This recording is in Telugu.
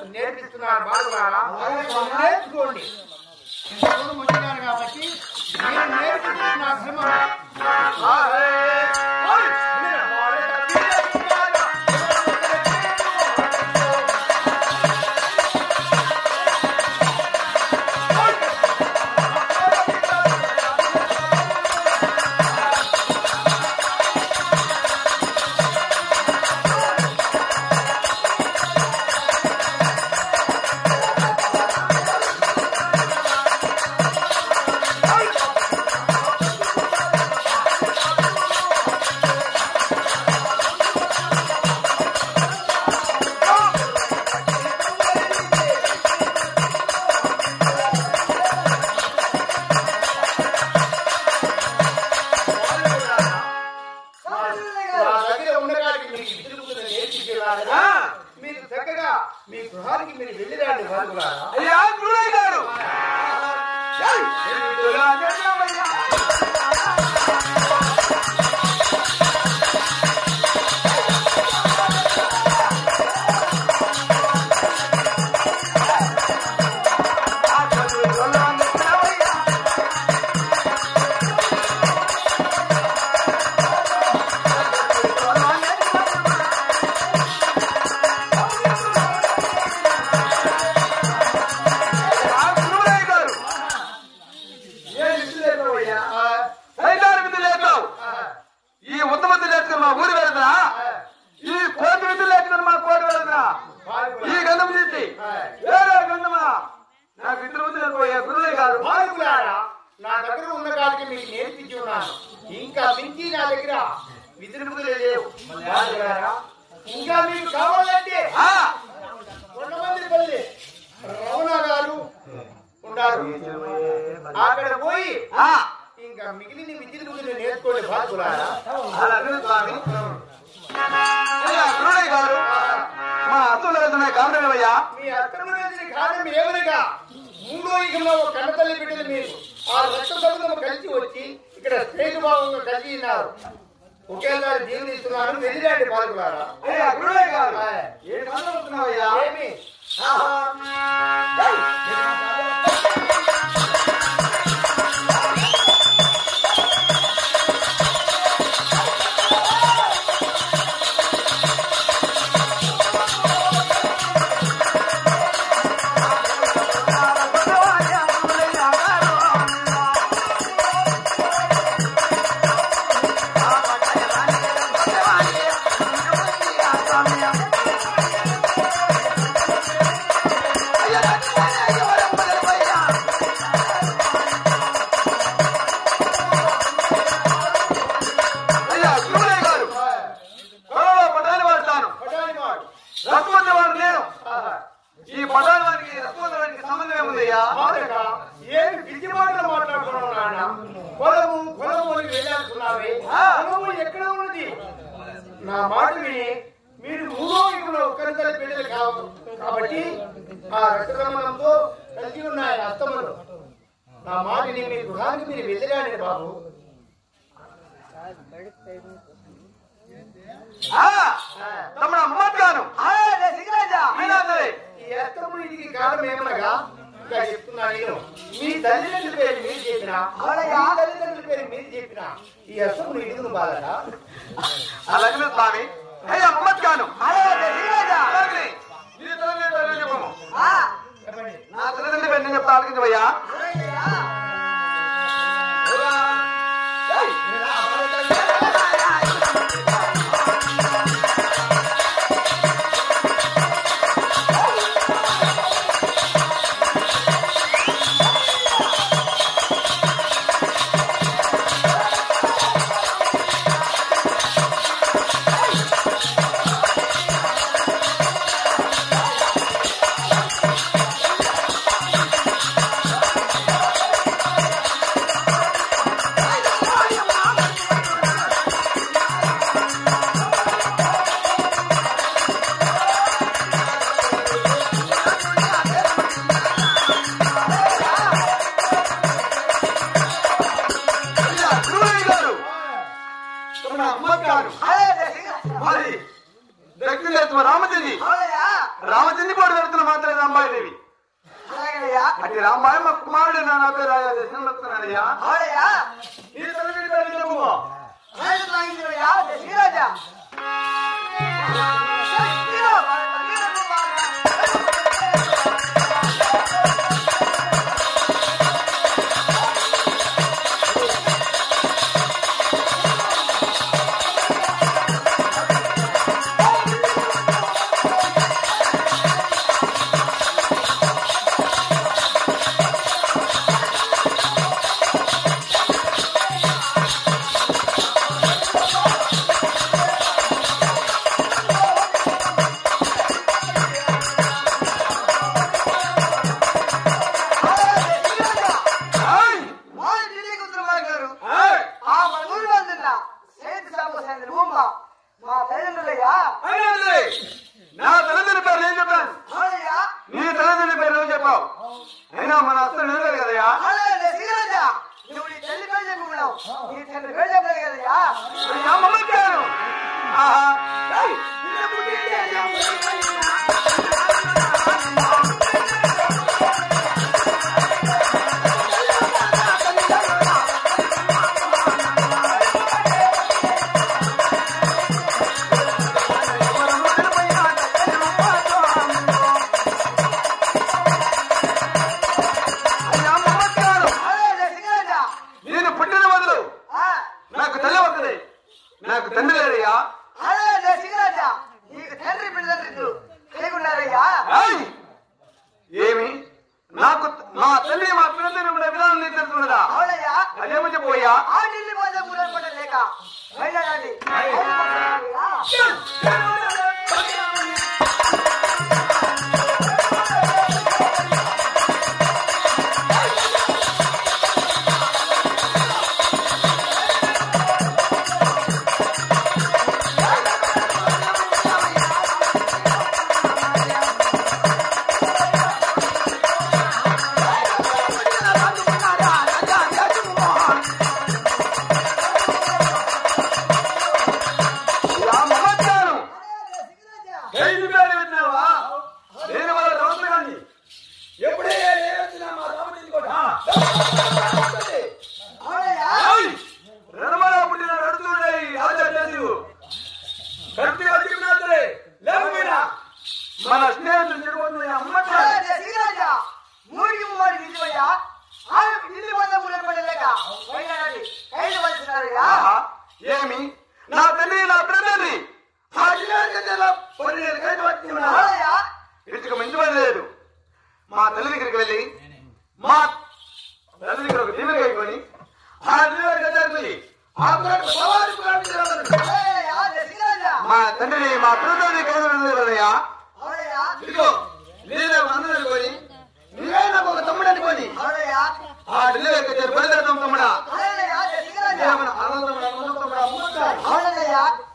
నేర్పిస్తున్నారు బాలుగారా నేర్చుకోండి ఇంతకుముందు ముందుగాను కాబట్టి నేను నేర్పించింది నా ధర్మం నా దగ్గర ఉండడానికి మీకు విద్యుత్తును నేర్పించేవారు మీరు చక్కగా మీ గృహానికి మీరు వెళ్ళిరండి బాలుగారా అయ్యా గురువయ్య గారు గురువయ్య గారు ఏం విద్యులేకపోయా సైతాన్ విధులు లేకవు ఈ ఉత్తమ విధులు లేచుకుని మా ఊరి వెళ్తున్నా ఈ కోటి విధులు లేచుకుని మా కోటి వెళ్తున్నా ఈ గంధం తీసి వేరే గంధమా నాకు ఇద్దరు విధులు లేకపోయా గురువయ్య గారు బాలుగులారా నా దగ్గర ఉన్న కాడికి మీకు నేర్పించి ఉన్నాను ఇంకా మించి నా దగ్గర విద్యుత్తులే లేవు బాలుగులారా, ఇంకా మీకు కావాలంటే ఆ, కొంతమంది పల్లి రమణ గారు ఉన్నారు అక్కడ పోయి ఆ, ఇంకా మిగిలిన విద్యుత్ బుద్ధులు నేర్చుకోండి బాలుగులారా అలాగే స్వామి అయ్యా గురువయ్య గారు మా అత్తలు వెళ్తున్నాయి కారణమేమయ్యా మీ అక్రమణ కారణం ఏమనగా మూడో యుగంలో ఒక కన్నతల్లి బిడ్డలు మీరు ఆ రక్త సంబంధం కలిసి వచ్చి ఇక్కడ స్నేహ భావంగా కలిగి ఉన్నారు ఒకేసారి జీవనిస్తున్నారు వెళ్ళిరండి పాల్గొనారా అయ్యా గురువయ్య గారు ఏ మాట్లాడుతున్నావయ్యా ఏమి అయ్యా గురువయ్య గారు గొడవ పటాన్ని వాడతాను పటాని వాడు. రత్మంది వాడు నేను ఆహా. ఈ పటాని వారికి రత్మంది వారికి సంబంధం ఏముందయ్యా మాటగా ఏమి పిచ్చి మాటలు మాట్లాడుతున్నావు నాన్న పొలము పొలము అని వెళ్ళాడుతున్నావే పొలము ఎక్కడ ఉన్నది నా మాట విని మీరు మూడో యుగంలో ఒక్కరిద్దరు బిడ్డలు కావు కాబట్టి ఆ రక్తసంబంధంతో కలిగి ఉన్నాయి అస్తములు నా మాటని మీ గృహానికి మీరు వెళ్ళిరాండి బాబు ఆ, తమ్ముడు అమ్మగాను అయినా సరే ఈ అస్తములు ఇది కారణం ఏమనగా ఇంకా చెప్తున్నా నేను మీ తల్లిదండ్రుల పేరు మీరు చెప్పిన మీ తల్లిదండ్రుల పేరు మీరు చెప్పిన ఈ అస్తములు ఇడుగును బాలట అలాగే స్వామి అయ్యా అమ్మగాను అలాగే నీ తల్లిదండ్రుల పేరు చెప్పము చెప్పండి నా తల్లిదండ్రుల పేరు నేను చెప్తా ఆలకించవయ్యా ఆ కుమార్తెను మాత్రమే రాంబాయిదేవి అలాగేనయ్యా అటు రాంబాయి మా కుమారుడు నా పేరు రాజా దర్శనమవుతున్నానయ్యా అవునయ్యా నీ తల్లి పేరు ఎందుకు? రాజు లాగించినయ్యా శ్రీరాజా ఏయ్! మాది ఢిల్లీ కూతురు గారు ఏయ్! ఆ మన ఊరిలో ఉందిన్న సేతు సాగు సేంద్ర ఊమ్మ మా తల్లిదండ్రులయ్యా అయినది. నా తల్లిదండ్రుల పేరు నేను చెప్పాను అవునయ్యా నీ తల్లిదండ్రుల పేరు నువ్వు చెప్పావు అయినా మన అసలు నిలలేదు కదయ్యా అలాగే శ్రీరాజా నువ్వు నీ తల్లి పేరు చెప్పుకున్నావు నీ తండ్రి పేరు చెప్పలేదు కదయ్యా నీ అమ్మ వచ్చాను ఆహా ఏయ్! నీ అమ్మ వచ్చాను అలాగే శ్రీరాజా నేను పుట్టిన మొదలు ఆ, నాకు తల్లి వస్తుంది నాకు తండ్రి లేదయ్యా అలాగే శ్రీరాజా నీకు తండ్రి పిల్లలు లేకున్నారయ్యా ఏయ్! ఏమి నాకు మా తల్లి మా పిల్లలు విధానం నీకు తెలుసుకున్నదా అవునయ్యా అదేమో చెప్పబోయ్యా ఆ ఢిల్లీ పోతే కూడా పడ లేక బయలుదేరండి ఇలా మహత్యాను ఐదు పేరు విన్నావా నేను వాళ్ళ సంవత్సరాన్ని ఎప్పుడే ఏ వచ్చినా మా రాముడి ఇంటికి ఒకటి. ఆ. అవునయ్యా రణమల పుట్టిన నడుతుండే రాజా చేసు కత్తి వచ్చినాదులే. లేకపోయినా మన స్నేహితులు చెడిపోతున్న అమ్మ అలాగే శ్రీరాజా మూడికి మూడు నిజమయ్యా ఆమె ఢిల్లీ పోతే కూడా పడ లేక బయలుదేరండి ఖైదు పడుతున్నారయ్యా ఆహా, ఏమి నా తల్లి నా బ్రదర్ని ఆ జిల్లా పదిహేను కైదు వచ్చి అవునయ్యా ఇంటికి మంచి పని లేదు మా తల్లి దగ్గరికి వెళ్ళి మా తల్లి దగ్గర ఒక దీవెన కైకొని ఆ దీవెన కట్టాలి ఆ పురాణ సవారి పురాణ చేయాలని. అలాగయ్యా శ్రీరాజా మా తండ్రిని మా పిల్లల్ని కైదయ్యా అవునయ్యా ఇదిగో నేనే అందరూ అనుకొని నీవే నాకు ఒక తమ్ముడు అనుకొని అవునయ్యా ఆ ఢిల్లీ కట్టారు బయలుదేరదాం తమ్ముడా అలాగయ్యా శ్రీరాజా ఏమన్నా అనంతముడా, అనంతముడా, అమ్ముతా. అవునయ్యా